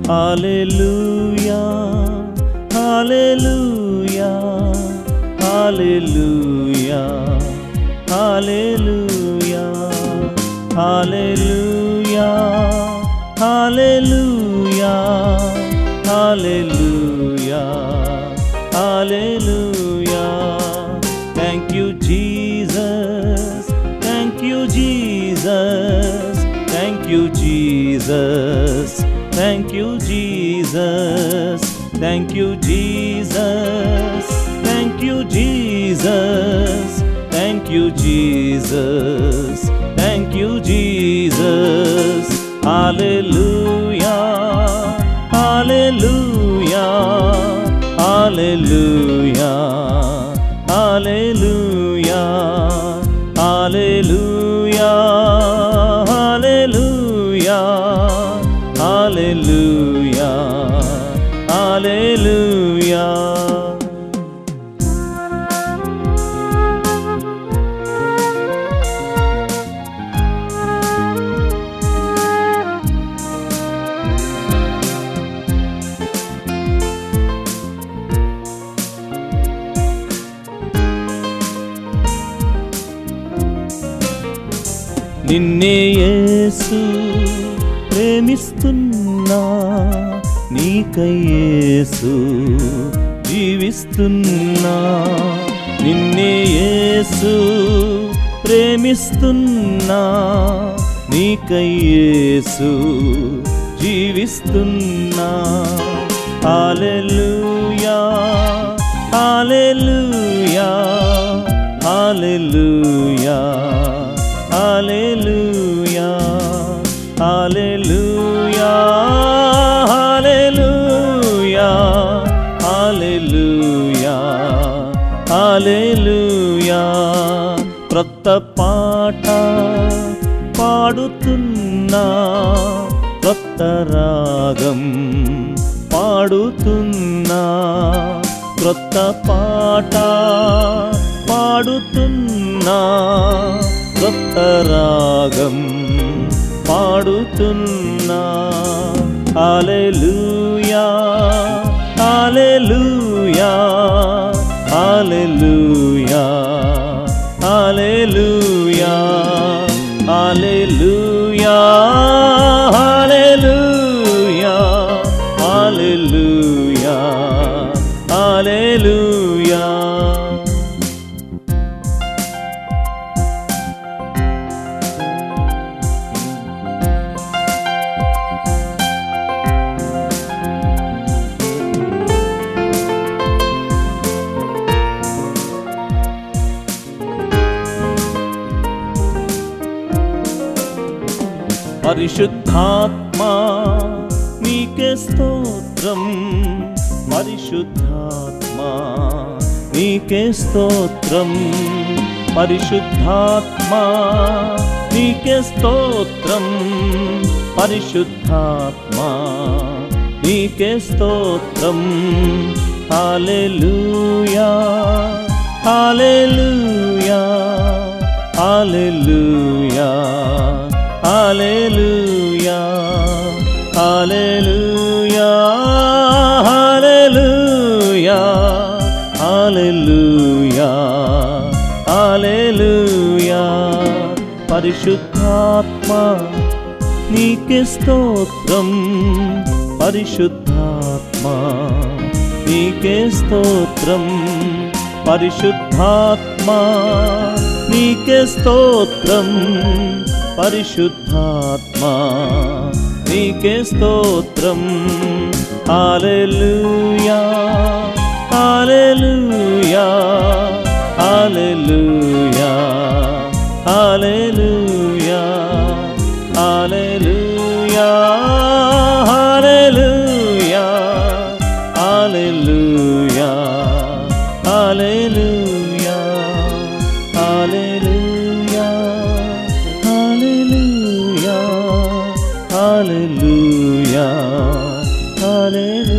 hallelujah hallelujah hallelujah hallelujah hallelujah hallelujah hallelujah hallelujah thank you Jesus thank you Jesus thank you Jesus thank you Jesus thank you Jesus thank you Jesus thank you Jesus thank you Jesus hallelujah hallelujah hallelujah hallelujah hallelujah hallelujah hallelujah hallelujah నిన్నే యేసు ప్రేమిస్తున్నా నీకై యేసు జీవిస్తున్నా నిన్నే యేసు ప్రేమిస్తున్నా నీకై యేసు జీవిస్తున్నా హల్లెలూయా hallelujah hallelujah hallelujah hallelujah hallelujah hallelujah హల్లెలూయా క్రొత్త పాట పాడుతున్నా క్రొత్త రాగం పాడుతున్నా క్రొత్త పాట పాడుతున్నా క్రొత్త రాగం పాడుతున్నా హల్లెలూయా hallelujah hallelujah hallelujah hallelujah hallelujah hallelujah హల్లెలూయా పరిశుద్ధాత్మా నీకే స్తోత్రం పరిశుద్ధాత్మా నీకే స్తోత్రం పరిశుద్ధాత్మా నీకే స్తోత్రం పరిశుద్ధాత్మా నీకే స్తోత్రం హల్లెలూయా hallelujah hallelujah hallelujah hallelujah hallelujah hallelujah హల్లెలూయా పరిశుద్ధాత్మ నీకే స్తోత్రం పరిశుద్ధాత్మ నీకే స్తోత్రం పరిశుద్ధాత్మ నీకే స్తోత్రం పరిశుద్ధాత్మ నీకే స్తోత్రం హల్లెలూయా hallelujah hallelujah hallelujah hallelujah hallelujah hallelujah hallelujah hallelujah hallelujah hallelujah హల్లెలూయా